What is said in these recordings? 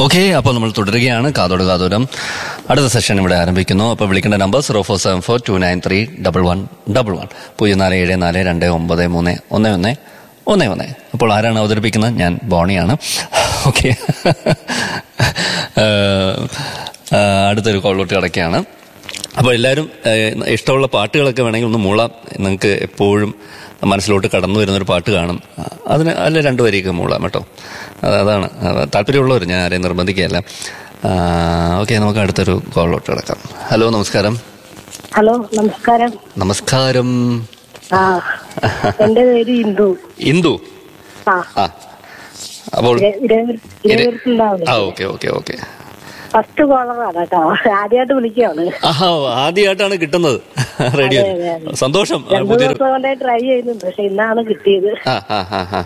Okay അപ്പോൾ നമ്മൾ തുടരുകയാണ് കാതോട് കാതോരം അടുത്ത സെഷൻ ഇവിടെ ആരംഭിക്കുന്നു അപ്പോൾ വിളിക്കേണ്ട number zero four seven four two nine three double one double one പൂജ്യം നാല് ഏഴ് നാല് രണ്ട് ഒമ്പത് മൂന്ന് ഒന്ന് ഒന്ന് ഒന്ന് ഒന്ന് അപ്പോൾ ആരാണ് അവതരിപ്പിക്കുന്നത് ഞാൻ ബോണിയാണ് ഓക്കെ അടുത്തൊരു കോളിലോട്ട് കിടക്കുകയാണ് അപ്പോൾ എല്ലാവരും ഏഹ്, ഇഷ്ടമുള്ള പാട്ടുകളൊക്കെ വേണമെങ്കിൽ ഒന്ന് മൂളാം നിങ്ങൾക്ക് എപ്പോഴും മനസ്സിലോട്ട് കടന്നു വരുന്നൊരു പാട്ട് കാണും അതിന് അല്ല രണ്ടു വരിയൊക്കെ മൂളാം കേട്ടോ അത് അതാണ് അത് താല്പര്യമുള്ളവർ ഞാൻ ആരെയും നിർബന്ധിക്കുകയല്ല ഓക്കെ നമുക്ക് അടുത്തൊരു കോളിലോട്ട് കിടക്കാം ഹലോ നമസ്കാരം ഹലോ നമസ്കാരം നമസ്കാരം ആ എന്റെ പേര് ഇന്ദു ഇന്ദു ആ ആ അപ്പോൾ ഇരുപത്തിണ്ടാവില്ല ആ ഓക്കെ ഓക്കെ ഓക്കെ ഫസ്റ്റ് കോളറാണ് കേട്ടോ ആദ്യമായിട്ട് വിളിക്കുകയാണ് ആഹാ ആദ്യമായിട്ടാണ് കിട്ടുന്നത് റേഡിയോ അതെ, അതെ. സന്തോഷം ആ, രണ്ടു പുതിയൊരു ദിവസം കൊണ്ടേ ട്രൈ ചെയ്യുന്നുണ്ട് പക്ഷെ ഇന്നാണ് കിട്ടിയത് ആ ആ ആ ആ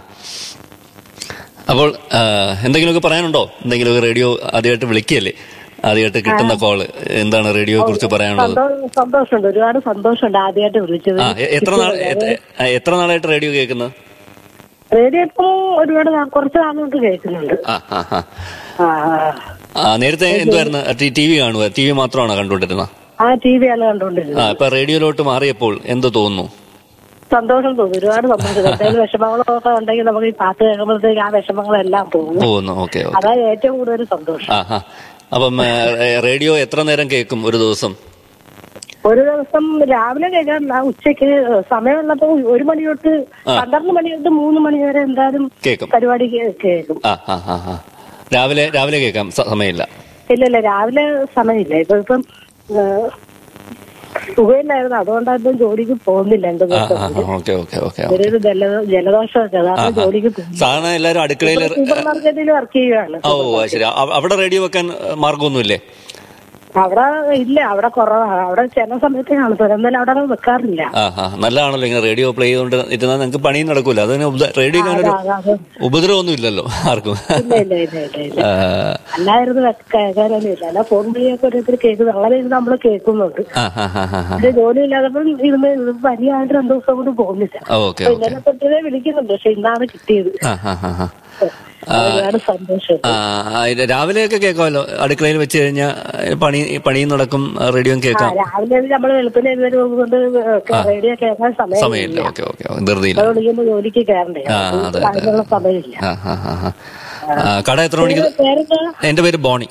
അപ്പോൾ ആ, എന്തെങ്കിലുമൊക്കെ പറയാനുണ്ടോ എന്തെങ്കിലുമൊക്കെ റേഡിയോ ആദ്യമായിട്ട് വിളിക്കുകയല്ലേ ആദ്യമായിട്ട് കിട്ടുന്ന കോള് എന്താണ് റേഡിയോയെ കുറിച്ച് പറയാനുള്ളത് സന്തോ- സന്തോഷമുണ്ട് ഒരുപാട് സന്തോഷമുണ്ട് ആദ്യമായിട്ട് വിളിച്ചത് ആ എ- എത്ര നാൾ എ- ആ, എത്ര നാളായിട്ട് റേഡിയോ കേൾക്കുന്നത് റേഡിയോ ഇപ്പൊ ഒരുപാട് നാ- കുറച്ച് നാളുകൊണ്ട് കേൾക്കുന്നുണ്ട് ആ ആ ആ ആ ആ നേരത്തെ എന്തുവായിരുന്നു ടി വി കാണുക ടി വി മാത്രമാണോ കണ്ടുകൊണ്ടിരുന്നത് ആ ടി വി ആണ് കണ്ടുകൊണ്ടിരുന്നത് ആ ഇപ്പൊ റേഡിയോയിലോട്ട് മാറിയപ്പോൾ എന്ത് തോന്നുന്നു സന്തോഷം തോന്നി ഒരുപാട് സന്തോഷം എന്തെങ്കിലും വിഷമങ്ങളൊക്കെ ഉണ്ടെങ്കിൽ നമുക്ക് ഈ പാട്ട് കേൾക്കുമ്പോഴത്തേക്ക് ആ വിഷമങ്ങളെല്ലാം പോകും പോകുന്നു ഓക്കെ ഓക്കെ അതാ ഏറ്റവും കൂടുതൽ സന്തോഷം ആ ആ അപ്പം ഏ, റേഡിയോ എത്ര നേരം കേൾക്കും ഒരു ദിവസം ഒരു ദിവസം രാവിലെ കേൾക്കാറില്ല ഉച്ചയ്ക്ക് സമയമുള്ളപ്പോ ഒരു മണി തൊട്ട് പന്ത്രണ്ട് മണി തൊട്ട് മൂന്ന് മണി വരെ എന്തായാലും കേൾക്കും പരിപാടി കേ- കേൾക്കും ആ ആ ആ ആ രാവിലെ രാവിലെ കേൾക്കാം സ- സമയമില്ല ഇല്ല ഇല്ല രാവിലെ സമയമില്ല ഇപ്പൊ ഇപ്പം ഏഹ്, സുഖമില്ലായിരുന്നു അതുകൊണ്ടായിരുന്നു ജോലിക്ക് പോകുന്നില്ല രണ്ടു ആ ദിവസം ആ ഓക്കെ ഓക്കെ ഓക്കെ ഒരു ജല- ജലദോഷമൊക്കെ അതാണ് ജോലിക്ക് പോകുന്നത് സാധാരണ എല്ലാവരും അടുക്കളയിൽ സൂപ്പർ മാർക്കറ്റിൽ വർക്ക് ചെയ്യുകയാണ് ഓ അത് ശരി അവ- അവിടെ റേഡിയോ വെക്കാൻ ഏ, മാർഗമൊന്നുമില്ലേ അവിടെ ഇല്ല അവിടെ കുറവാണ് അവിടെ ചില സമയത്ത് കാണും എന്നാലും അവിടെ ഒന്നും വെക്കാറില്ല ആ ആ നല്ലതാണല്ലോ ഇങ്ങനെ റേഡിയോ പ്ലേ ചെയ്തുകൊണ്ട് ഇരുന്നാൽ നിങ്ങൾക്ക് പണിയും നടക്കൂല അതിന് ഉപ- റേഡിയോ അതാ, ഒരു അതാ, അതാ. ഉപദ്രവമൊന്നും ഇല്ലല്ലോ ആർക്കും ഇല്ല ഇല്ല ഇല്ല ഇല്ല ഇല്ല ആ, അല്ലായിരുന്നു കേൾക്കാനൊന്നും ഇല്ല അല്ല ഫോൺ വഴിയൊക്കെ ഓരോരുത്തർ കേൾക്കുന്നു അങ്ങനെ ഇരുന്ന് നമ്മൾ കേൾക്കുന്നുണ്ട് ആ ആ ആ ആ ആ. പക്ഷെ ജോലി ഇല്ലാതപ്പോൾ ഇരുന്ന് ഇത് പനിയായിട്ട് രണ്ടു ദിവസം കൊണ്ട് പോകുന്നില്ല ഓക്കെ അപ്പൊ ഓക്കെ ഇന്നലെ തൊട്ടേ വിളിക്കുന്നുണ്ട് പക്ഷെ ഇന്നാണ് കിട്ടിയത് ആ ആ ആ ആ ഒരുപാട് സന്തോഷം ആ, ആ, ഇത് രാവിലെയൊക്കെ കേൾക്കാമല്ലോ അടുക്കളയിൽ വെച്ച് കഴിഞ്ഞാൽ പണി പണിയും നടക്കും റേഡിയോയും ആ കേൾക്കാം രാവിലെ നമ്മൾ വെളുപ്പിന് എഴുന്നേറ്റ് കൊണ്ട് റേഡിയോ കേൾക്കാൻ സമയം സമയമില്ല ഓക്കെ ഓക്കെ ധൃതിയില്ല അത് വിളിക്കുമ്പോൾ ജോലിക്ക് കയറണ്ടേ ആ, അതുകൊണ്ട് അതെ, അതെ. അതിനുള്ള സമയമില്ല ആ ആ ആ ആ. ആ, കട എത്ര മണിക്ക് പേരെന്താ എന്റെ പേര് ബോണി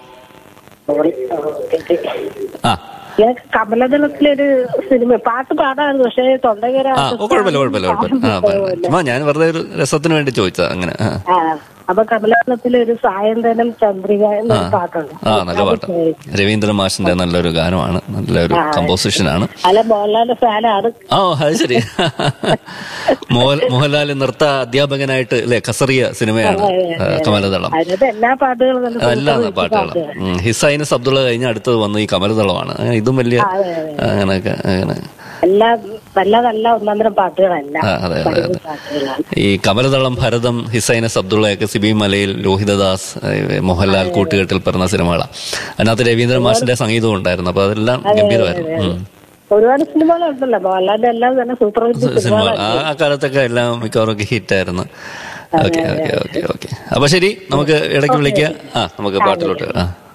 ആ ഞാൻ കമലദളത്തിലൊരു സിനിമ പാട്ട് പാടായിരുന്നു പക്ഷേ തൊണ്ടകര ആ ഓ, കുഴപ്പമില്ല കുഴപ്പമില്ല കുഴപ്പമില്ല ആ പറ- ചുമ്മാ ഞാൻ വെറുതെ ഒരു രസത്തിന് വേണ്ടി ചോദിച്ചതാ അങ്ങനെ ആ. ആ അപ്പൊ കമലദളത്തിലൊരു സായന്തനം ചന്ദ്രിക എന്നൊരു പാട്ടുണ്ട് ആ നല്ല പാട്ട് രവീന്ദ്രൻ മാഷിന്റെ നല്ലൊരു ഗാനമാണ് നല്ലൊരു കമ്പോസിഷനാണ് അല്ല മോഹൻലാലിന്റെ ഫാനാണ് ഓ അത് ശരി മോഹൻ മോഹൻലാൽ നൃത്ത അധ്യാപകനായിട്ട് അല്ലെ കസറിയ സിനിമയാണ് ആ, കമലദളം അതിനകത്ത് എല്ലാ പാട്ടുകളും നല്ല എല്ലാ സൂപ്പർ ഹിറ്റ് പാട്ടുകളും പാട്ടുകൾ. ഉം. ഹിസൈനസ് അബ്ദുള്ള കഴിഞ്ഞ അടുത്തത് വന്ന് ഈ കമലദളമാണ് അങ്ങനെ ഇതും വലിയ അതെ, അതെ. അങ്ങനെയൊക്കെ അങ്ങനെ എല്ലാ നല്ല നല്ല ഒന്നാന്തരം പാട്ടുകളല്ല ആ, അതെ, അതെ, പഴയ അതെ. പാട്ടുകളാണ് ഈ കമലദളം ഭരതം ഹിസൈനസ് അബ്ദുള്ളയൊക്കെ സിബി മലയിൽ ലോഹിതദാസ് ഏഹ്, മോഹൻലാൽ കൂട്ടുകെട്ടിൽ പിറന്ന സിനിമകളാണ് അതിനകത്ത് രവീന്ദ്രൻ മാഷിന്റെ സംഗീതവും ഉണ്ടായിരുന്നു അപ്പൊ അതെല്ലാം ഗംഭീരമായിരുന്നു ഉം. ഒരുപാട് സിനിമകളുണ്ടല്ലോ മോഹൻലാലിന്റെ എല്ലാം തന്നെ സൂപ്പർ ഹിറ്റ് സിനിമ സിനിമകളാണ് ആ ആ കാലത്തൊക്കെ എല്ലാം മിക്കവാറും ഹിറ്റായിരുന്നു ഓക്കെ ഓക്കെ ഓക്കെ ഓക്കെ അപ്പൊ ശരി നമുക്ക് ഇടയ്ക്ക് വിളിക്കുക ആ നമുക്ക് പാട്ടിലോട്ട് ആ